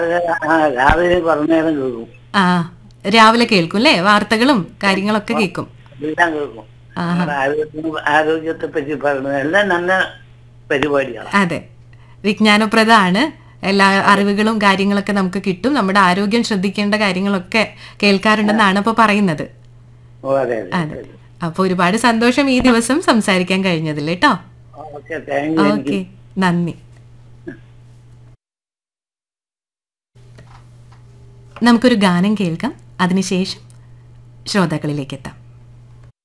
ആ രാവിലെ കുറേ നേരം കേൾക്കും ആ രാവിലെ കേൾക്കും അല്ലേ വാർത്തകളും കാര്യങ്ങളൊക്കെ കേൾക്കും എല്ലാം കേൾക്കും ആ നമ്മുടെ ആരോഗ്യത്തിന് ആരോഗ്യത്തെ പറ്റി പറയുന്നത് എല്ലാം നല്ല പരിപാടിയാണ് അതെ വിജ്ഞാനപ്രദമാണ് എല്ലാ അറിവുകളും കാര്യങ്ങളൊക്കെ നമുക്ക് കിട്ടും നമ്മുടെ ആരോഗ്യം ശ്രദ്ധിക്കേണ്ട കാര്യങ്ങളൊക്കെ കേൾക്കാറുണ്ടെന്നാണ് ഇപ്പോൾ പറയുന്നത് ഓ അതെ അതെ അപ്പോൾ ഒരുപാട് സന്തോഷം ഈ ദിവസം സംസാരിക്കാൻ കഴിഞ്ഞതിൽ കേട്ടോ ഓക്കെ താങ്ക് യു ഓക്കെ നന്ദി നമുക്കൊരു ഗാനം കേൾക്കാം അതിനുശേഷം ശ്രോതാക്കളിലേക്ക് എത്താം